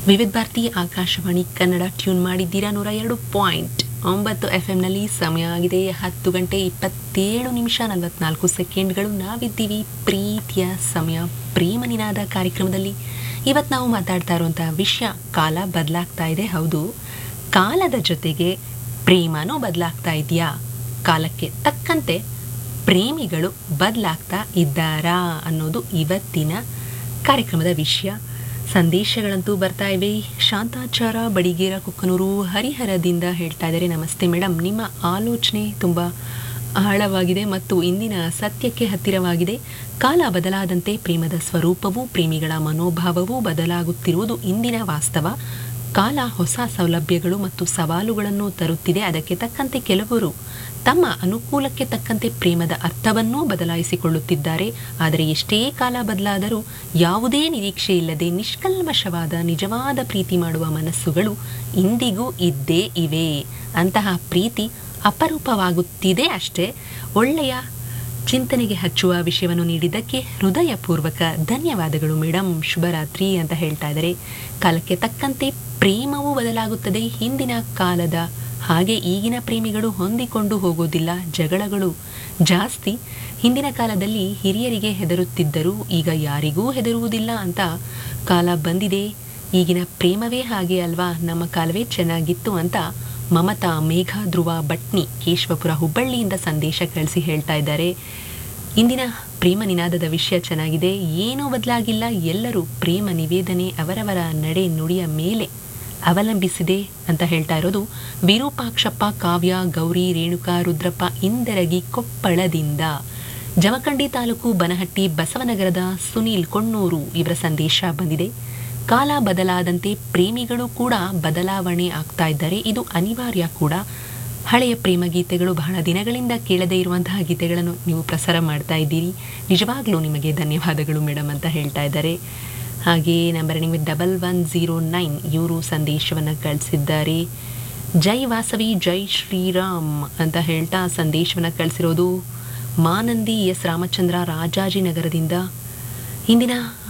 ವಿವಿಧ ಭಾರತಿ ಆಕಾಶವಾಣಿ ಕನ್ನಡ ಟ್ಯೂನ್ ಮಾಡಿದ್ದೀರಾ ನೂರ ಎರಡು ಪಾಯಿಂಟ್ ಒಂಬತ್ತು ಎಫ್ ಎಂನಲ್ಲಿ ಸಮಯ ಆಗಿದೆ ಹತ್ತು ಗಂಟೆ ಇಪ್ಪತ್ತೇಳು ನಿಮಿಷ ನಲವತ್ನಾಲ್ಕು ಸೆಕೆಂಡ್ಗಳು ನಾವಿದ್ದೀವಿ ಪ್ರೀತಿಯ ಸಮಯ ಪ್ರೇಮ ನಿನಾದ ಕಾರ್ಯಕ್ರಮದಲ್ಲಿ ಇವತ್ತು ನಾವು ಮಾತಾಡ್ತಾ ಇರುವಂತಹ ವಿಷಯ ಕಾಲ ಬದಲಾಗ್ತಾ ಇದೆ ಹೌದು ಕಾಲದ ಜೊತೆಗೆ ಪ್ರೇಮನೂ ಬದಲಾಗ್ತಾ ಇದೆಯಾ ಕಾಲಕ್ಕೆ ತಕ್ಕಂತೆ ಪ್ರೇಮಿಗಳು ಬದಲಾಗ್ತಾ ಇದ್ದಾರಾ ಅನ್ನೋದು ಇವತ್ತಿನ ಕಾರ್ಯಕ್ರಮದ ವಿಷಯ ಸಂದೇಶಗಳಂತೂ ಬರ್ತಾ ಇವೆ ಶಾಂತಾಚಾರ ಬಡಿಗೇರ ಕುಕ್ಕನೂರು ಹರಿಹರದಿಂದ ಹೇಳ್ತಾ ಇದ್ದಾರೆ ನಮಸ್ತೆ ಮೇಡಮ್ ನಿಮ್ಮ ಆಲೋಚನೆ ತುಂಬ ಆಳವಾಗಿದೆ ಮತ್ತು ಇಂದಿನ ಸತ್ಯಕ್ಕೆ ಹತ್ತಿರವಾಗಿದೆ ಕಾಲ ಬದಲಾದಂತೆ ಪ್ರೇಮದ ಸ್ವರೂಪವೂ ಪ್ರೇಮಿಗಳ ಮನೋಭಾವವೂ ಬದಲಾಗುತ್ತಿರುವುದು ಇಂದಿನ ವಾಸ್ತವ ಕಾಲ ಹೊಸ ಸೌಲಭ್ಯಗಳು ಮತ್ತು ಸವಾಲುಗಳನ್ನು ತರುತ್ತಿದೆ ಅದಕ್ಕೆ ತಕ್ಕಂತೆ ಕೆಲವರು ತಮ್ಮ ಅನುಕೂಲಕ್ಕೆ ತಕ್ಕಂತೆ ಪ್ರೇಮದ ಅರ್ಥವನ್ನೂ ಬದಲಾಯಿಸಿಕೊಳ್ಳುತ್ತಿದ್ದಾರೆ ಆದರೆ ಎಷ್ಟೇ ಕಾಲ ಬದಲಾದರೂ ಯಾವುದೇ ನಿರೀಕ್ಷೆ ಇಲ್ಲದೆ ನಿಷ್ಕಲ್ಮಶವಾದ ನಿಜವಾದ ಪ್ರೀತಿ ಮಾಡುವ ಮನಸ್ಸುಗಳು ಇಂದಿಗೂ ಇದ್ದೇ ಇವೆ ಅಂತಹ ಪ್ರೀತಿ ಅಪರೂಪವಾಗುತ್ತಿದೆ ಅಷ್ಟೇ ಒಳ್ಳೆಯ ಚಿಂತನೆಗೆ ಹಚ್ಚುವ ವಿಷಯವನ್ನು ನೀಡಿದ್ದಕ್ಕೆ ಹೃದಯಪೂರ್ವಕ ಧನ್ಯವಾದಗಳು ಮೇಡಮ್ ಶುಭರಾತ್ರಿ ಅಂತ ಹೇಳ್ತಾ ಇದ್ದಾರೆ ಕಾಲಕ್ಕೆ ತಕ್ಕಂತೆ ಪ್ರೇಮವೂ ಬದಲಾಗುತ್ತದೆ ಹಿಂದಿನ ಕಾಲದ ಹಾಗೆ ಈಗಿನ ಪ್ರೇಮಿಗಳು ಹೊಂದಿಕೊಂಡು ಹೋಗೋದಿಲ್ಲ ಜಗಳಗಳು ಜಾಸ್ತಿ ಹಿಂದಿನ ಕಾಲದಲ್ಲಿ ಹಿರಿಯರಿಗೆ ಹೆದರುತ್ತಿದ್ದರು ಈಗ ಯಾರಿಗೂ ಹೆದರುವುದಿಲ್ಲ ಅಂತ ಕಾಲ ಬಂದಿದೆ ಈಗಿನ ಪ್ರೇಮವೇ ಹಾಗೆ ಅಲ್ವಾ ನಮ್ಮ ಕಾಲವೇ ಚೆನ್ನಾಗಿತ್ತು ಅಂತ ಮಮತಾ ಮೇಘ ಧ್ರುವ ಭಟ್ನಿ ಕೇಶವಪುರ ಹುಬ್ಬಳ್ಳಿಯಿಂದ ಸಂದೇಶ ಕಳಿಸಿ ಹೇಳ್ತಾ ಇದ್ದಾರೆ ಇಂದಿನ ಪ್ರೇಮ ನಿನಾದದ ವಿಷಯ ಚೆನ್ನಾಗಿದೆ ಏನೂ ಬದಲಾಗಿಲ್ಲ ಎಲ್ಲರೂ ಪ್ರೇಮ ನಿವೇದನೆ ಅವರವರ ನಡೆ ನುಡಿಯ ಮೇಲೆ ಅವಲಂಬಿಸಿದೆ ಅಂತ ಹೇಳ್ತಾ ಇರೋದು ವಿರೂಪಾಕ್ಷಪ್ಪ ಕಾವ್ಯ ಗೌರಿ ರೇಣುಕಾ ರುದ್ರಪ್ಪ ಇಂದರಗಿ ಕೊಪ್ಪಳದಿಂದ ಜಮಖಂಡಿ ತಾಲೂಕು ಬನಹಟ್ಟಿ ಬಸವನಗರದ ಸುನೀಲ್ ಕೊಣ್ಣೂರು ಇವರ ಸಂದೇಶ ಬಂದಿದೆ ಕಾಲ ಬದಲಾದಂತೆ ಪ್ರೇಮಿಗಳು ಕೂಡ ಬದಲಾವಣೆ ಆಗ್ತಾ ಇದ್ದಾರೆ ಇದು ಅನಿವಾರ್ಯ ಕೂಡ ಹಳೆಯ ಪ್ರೇಮ ಗೀತೆಗಳು ಬಹಳ ದಿನಗಳಿಂದ ಕೇಳದೇ ಇರುವಂತಹ ಗೀತೆಗಳನ್ನು ನೀವು ಪ್ರಸಾರ ಮಾಡ್ತಾ ಇದ್ದೀರಿ ನಿಜವಾಗ್ಲೂ ನಿಮಗೆ ಧನ್ಯವಾದಗಳು ಮೇಡಮ್ ಅಂತ ಹೇಳ್ತಾ ಇದ್ದಾರೆ ಹಾಗೆ ನಂಬರ್ ನಿಮಗೆ ಡಬಲ್ ಒನ್ ಝೀರೋ ನೈನ್ ಇವರು ಸಂದೇಶವನ್ನು ಕಳಿಸಿದ್ದಾರೆ ಜೈ ವಾಸವಿ ಜೈ ಶ್ರೀರಾಮ್ ಅಂತ ಹೇಳ್ತಾ ಸಂದೇಶವನ್ನು ಕಳಿಸಿರೋದು ಮಾನಂದಿ ಎಸ್ ರಾಮಚಂದ್ರ ರಾಜಾಜಿನಗರದಿಂದ ಇಂದಿನ